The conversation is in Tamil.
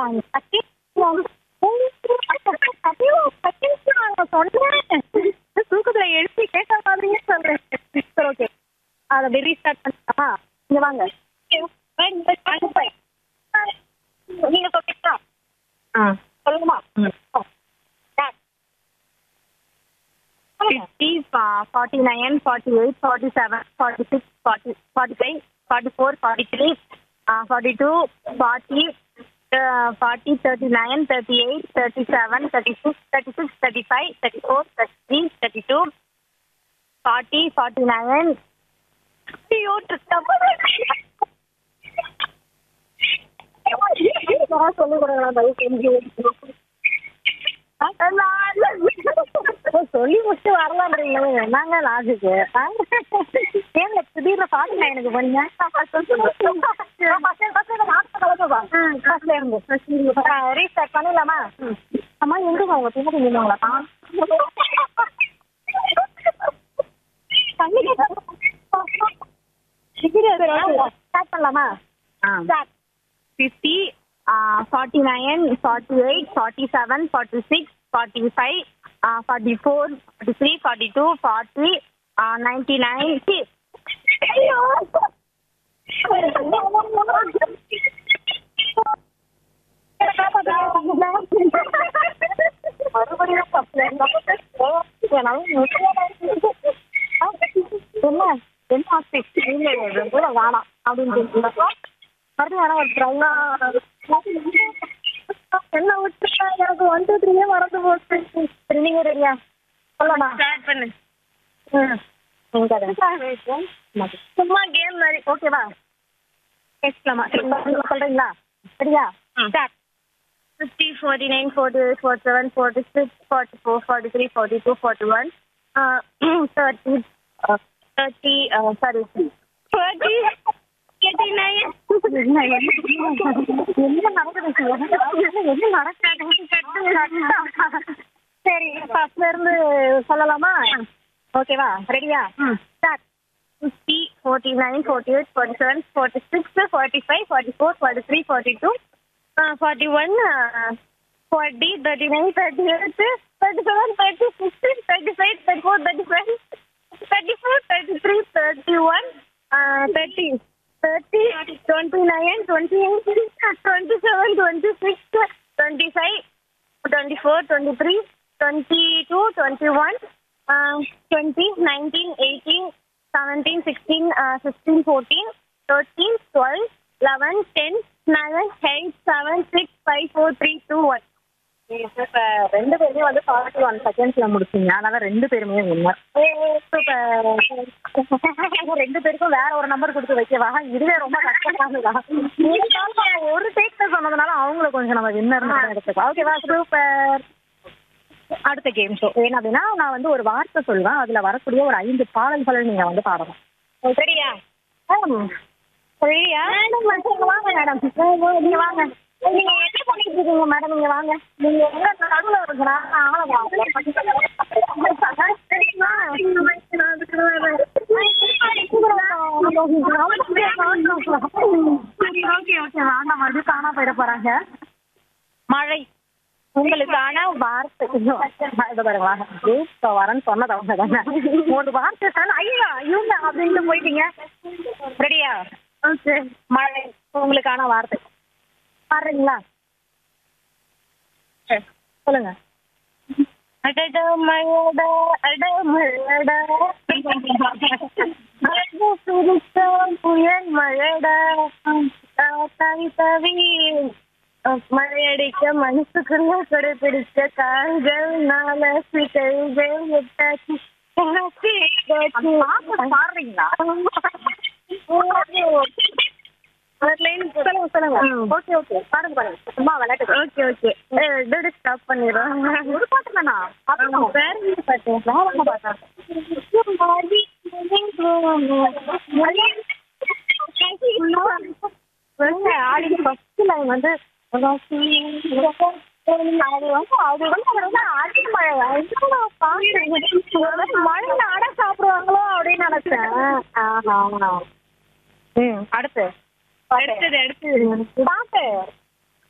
தூக்கத்துல எழுப்பி கேட்ட மாதிரியே சொல்றேன் சரி ஓகே அதை அப்படியே ரீஸ்டார்ட் பண்ணலாமா இங்க வாங்க நீங்க சொல்றீங்களா ஆ சொல்லுமா ம். Fifty forty nine forty eight forty seven forty six forty forty five forty four forty three forty two forty forty thirty nine thirty eight thirty seven thirty six thirty six thirty five thirty four thirty three thirty two forty forty nine ஐயோ சொல்லிக் கொடுங்களா தயவு செஞ்சு சொல்லி முடிச்சு வரலான்றீங்களே என்னங்க லாஜிக்கு ஏங்க திடீர்னு ஃபார்ட்டி நைனுக்கு பண்ணீங்க ரீஸ்டார்ட் பண்ணிடலாமா அம்மா எங்க உங்க பின்னாடி நின்னுங்களா ஸ்டார்ட் பண்ணலாமா ஆ Start. 50, uh, 49, 48, 47, 46, 45, uh, 44, 43, 42, 40, uh, 99. See. ஐயோ. மறுபடியும் என்னால என்ன என்ன ஆஸ்பெக்ட் இல்ல இல்ல கூட வேணாம் அப்படின்னு சொல்லிட்டு மறுபடியும் வேணாம் ஒருத்தரவங்க என்ன விட்டுட்டா எனக்கு ஒன் டூ த்ரீயே மறந்து போச்சு சரி நீங்க ரெடியா சொல்லலாம் ஸ்டார்ட் பண்ணு ம் நீங்க அதை சும்மா கேம் மாதிரி ஓகேவா பேசலாமா சரி, நீங்க சொல்றீங்களா சரியா ம். Start fifty forty nine forty eight forty seven forty six forty four forty three forty two forty one thirty thirty sorry thirty eighty nine என்ன நடக்குது என்ன நடக்குது சரி ஃபர்ஸ்ட்ல இருந்து சொல்லலாமா ஓகேவா ரெடியா ம். Start fifty forty nine forty eight forty seven forty six forty five forty four forty three forty two forty one forty thirty nine thirty eight thirty seven thirty six thirty five thirty four thirty five thirty four thirty three thirty one thirty thirty twenty nine twenty eight twenty seven twenty six twenty five twenty four twenty three twenty two twenty one twenty nineteen eighteen seventeen sixteen fifteen fourteen thirteen twelve eleven ten nine eight seven six five four three two one இப்ப ரெண்டு பேருமே வந்து ஃபார்ட்டி ஒன் செகண்ட்ஸ்ல முடிச்சீங்க அதனால ரெண்டு பேருமே வின்னர் சூப்பர் ரெண்டு பேருக்கும் வேற ஒரு நம்பர் கொடுத்து வைக்கவா இதுவே ரொம்ப கஷ்டமானதா ஒரு டேக்ல சொன்னதுனால அவங்கள கொஞ்சம் நம்ம வின்னர் எடுத்துக்கோ ஓகேவா சூப்பர் அடுத்த கேம் ஷோ என்ன அப்படின்னா நான் வந்து ஒரு வார்த்தை சொல்லுவேன் அதுல வரக்கூடிய ஒரு ஐந்து பாடல்களை நீங்க வந்து பாடணும் சரியா ஆம். சரியா மேடம் நீங்க வாங்க மேடம் நீங்க வாங்க நீங்க என்ன பண்ணிட்டு இருக்கீங்க மேடம் நீங்க வாங்க நீங்க எங்க நடுவுல இருக்கிறா ஓகே ஓகே வேண்டாம் மறுபடியும் காணா போயிட போறாங்க மழை உங்களுக்கான வார்த்தை இது பாருங்களா இப்போ வரேன்னு சொன்னது அவங்க தானே ஒரு வார்த்தை சொன்னா ஐயா இவங்க அப்படின்ட்டு போயிட்டீங்க ரெடியா ஓகே மழை உங்களுக்கான வார்த்தை பாடுறீங்களா சரி, சொல்லுங்க அடட மழட அட மழட அழகு சிரித்த புயல் மழட தவி தவி மழையடிக்க மனசுக்குள்ள கடைபிடிச்ச கால்கள் நாளாசி கைகள் எட்டாச்சு எனக்கு எட்டாச்சு. பாடுறீங்களா சொல்லுங்க சொல்லுங்க ஓகே ஓகே பாருங்க பாருங்க சும்மா விளையாட்டு ஓகே ஓகே இதோட ஸ்டாப் பண்ணிடுறோம் ஒரு பாட்டு தானா அப்புறம் வேற என்ன பாட்டு வேற என்ன பாட்டா ஆடி ஃபர்ஸ்ட் லைன் வந்து அது வந்து அது வந்து அது வந்து அடி மழை என்னடா பாட்டு மழையில அடை சாப்பிடுவாங்களோ அப்படின்னு நினைச்சேன் ஆஹா ம் அடுத்து அடுத்தது அடுத்தது பாட்டு